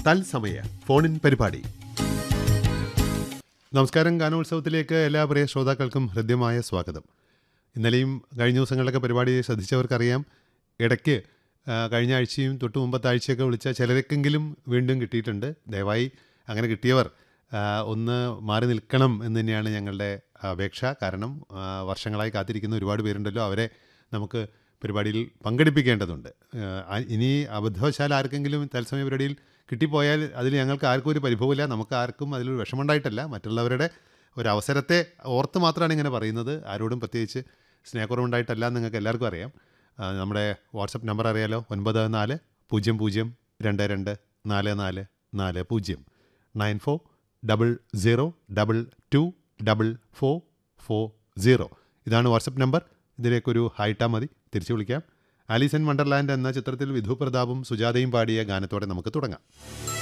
തത്സമയ ഫോണിൻ പരിപാടി നമസ്കാരം ഗാനോത്സവത്തിലേക്ക് എല്ലാ പ്രിയ ശ്രോതാക്കൾക്കും ഹൃദ്യമായ സ്വാഗതം ഇന്നലെയും കഴിഞ്ഞ ദിവസങ്ങളിലൊക്കെ പരിപാടി ശ്രദ്ധിച്ചവർക്കറിയാം ഇടയ്ക്ക് ആ, കഴിഞ്ഞ ആഴ്ചയും തൊട്ട് മുമ്പത്തെ ആഴ്ചയൊക്കെ വിളിച്ച ചിലരൊക്കെങ്കിലും വീണ്ടും കിട്ടിയിട്ടുണ്ട് ദയവായി അങ്ങനെ കിട്ടിയവർ ആ, ഒന്ന് മാറി നിൽക്കണം എന്ന് തന്നെയാണ് ഞങ്ങളുടെ അപേക്ഷ കാരണം ആ, വർഷങ്ങളായി കാത്തിരിക്കുന്ന ഒരുപാട് പേരുണ്ടല്ലോ അവരെ നമുക്ക് പരിപാടിയിൽ പങ്കെടുപ്പിക്കേണ്ടതുണ്ട് ആ, ഇനി അബദ്ധവശാൽ ആർക്കെങ്കിലും തത്സമയ പരിപാടിയിൽ കിട്ടിപ്പോയാൽ അതിൽ ഞങ്ങൾക്ക് ആർക്കും ഒരു പരിഭവമില്ല നമുക്ക് ആർക്കും അതിലൊരു വിഷമമുണ്ടായിട്ടല്ല മറ്റുള്ളവരുടെ ഒരു അവസരത്തെ ഓർത്ത് മാത്രമാണ് ഇങ്ങനെ പറയുന്നത് ആരോടും പ്രത്യേകിച്ച് സ്നേഹക്കുറവുണ്ടായിട്ടല്ല എന്ന് നിങ്ങൾക്ക് എല്ലാവർക്കും അറിയാം ആ, നമ്മുടെ വാട്സപ്പ് നമ്പർ അറിയാലോ ഒൻപത് നാല് പൂജ്യം പൂജ്യം രണ്ട് രണ്ട് നാല് നാല് നാല് പൂജ്യം nine four double zero double two double four four zero ഇതാണ് വാട്സപ്പ് നമ്പർ ഇതിലേക്കൊരു ഹൈറ്റാ മതി തിരിച്ചു വിളിക്കാം ആലീസ് ഇൻ വണ്ടർലാൻഡ് എന്ന ചിത്രത്തിൽ വിധു പ്രതാപും സുജാതയും പാടിയ ഗാനത്തോടെ നമുക്ക് തുടങ്ങാം